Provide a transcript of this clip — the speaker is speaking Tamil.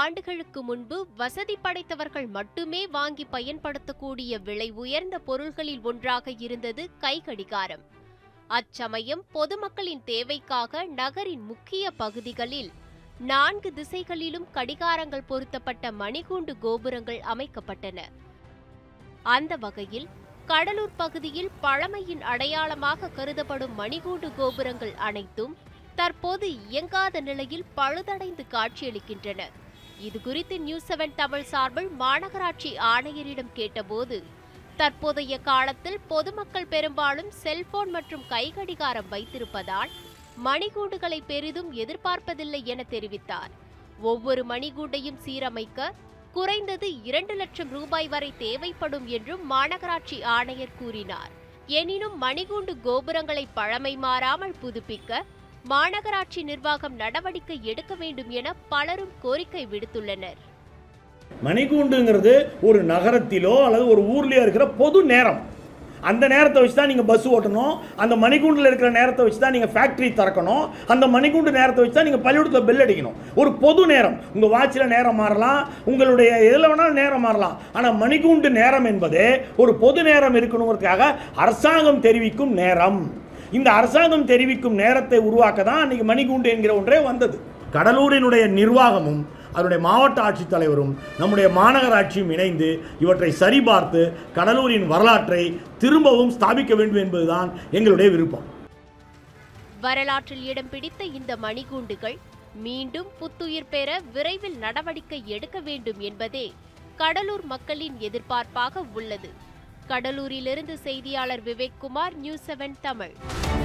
ஆண்டுகளுக்கு முன்பு வசதி படைத்தவர்கள் மட்டுமே வாங்கி பயன்படுத்தக்கூடிய விலை உயர்ந்த பொருள்களில் ஒன்றாக இருந்தது கைகடிகாரம் அச்சமயம் பொதுமக்களின் தேவைக்காக நகரின் முக்கிய பகுதிகளில் நான்கு திசைகளிலும் கடிகாரங்கள் பொருத்தப்பட்ட மணிகூண்டு கோபுரங்கள் அமைக்கப்பட்டன அந்த வகையில் கடலூர் பகுதியில் பழமையின் அடையாளமாக கருதப்படும் மணிகூண்டு கோபுரங்கள் அனைத்தும் தற்போது இயங்காத நிலையில் பழுதடைந்து காட்சியளிக்கின்றன இதுகுறித்து நியூஸ் செவன் தமிழ் சார்பில் மாநகராட்சி ஆணையரிடம் கேட்டபோது தற்போதைய காலத்தில் பொதுமக்கள் பெரும்பாலும் செல்போன் மற்றும் கைகடிகாரம் வைத்திருப்பதால் மணிகூண்டுகளை பெரிதும் எதிர்பார்ப்பதில்லை என தெரிவித்தார் ஒவ்வொரு மணிகூண்டையும் சீரமைக்க குறைந்தது இரண்டு லட்சம் ரூபாய் வரை தேவைப்படும் என்றும் மாநகராட்சி ஆணையர் கூறினார் எனினும் மணிகூண்டு கோபுரங்களை பழமை மாறாமல் புதுப்பிக்க மாநகராட்சி நிர்வாகம் நடவடிக்கை எடுக்க வேண்டும் என பலரும் கோரிக்கை விடுத்துள்ளனர் மணிகூண்டுங்கிறது ஒரு நகரத்திலோ அல்லது ஒரு ஊர்லயோ இருக்கிற பொது நேரம் அந்த நேரத்தை வச்சு தான் நீங்கள் பஸ் ஓட்டணும் அந்த மணிக்கூண்டில் இருக்கிற நேரத்தை வச்சு தான் நீங்கள் ஃபேக்ட்ரி திறக்கணும் அந்த மணிக்கூண்டு நேரத்தை வச்சு தான் நீங்கள் பள்ளிக்கூடத்தில் பெல் அடிக்கணும் ஒரு பொது நேரம் உங்கள் வாட்சில் நேரம் மாறலாம் உங்களுடைய எதில் வேணாலும் நேரம் மாறலாம் ஆனால் மணிக்கூண்டு நேரம் என்பது ஒரு பொது நேரம் இருக்கணுங்கிறதுக்காக அரசாங்கம் தெரிவிக்கும் நேரம் இந்த அரசாங்கம் தெரிவிக்கும் நேரத்தை உருவாக்க தான் அன்றைக்கி மணிக்கூண்டு என்கிற ஒன்றே வந்தது கடலூரினுடைய நிர்வாகமும் அதனுடைய மாவட்ட ஆட்சித்தலைவரும் நம்முடைய மாநகராட்சியும் இணைந்து இவற்றை சரிபார்த்து கடலூரின் வரலாற்றை திரும்பவும் ஸ்தாபிக்க வேண்டும் என்பதுதான் எங்களுடைய விருப்பம் வரலாற்றில் இடம் பிடித்த இந்த மணிகூண்டுகள் மீண்டும் புத்துயிர் பெற விரைவில் நடவடிக்கை எடுக்க வேண்டும் என்பதே கடலூர் மக்களின் எதிர்பார்ப்பாக உள்ளது கடலூரிலிருந்து செய்தியாளர் விவேக் குமார் நியூஸ் செவன் தமிழ்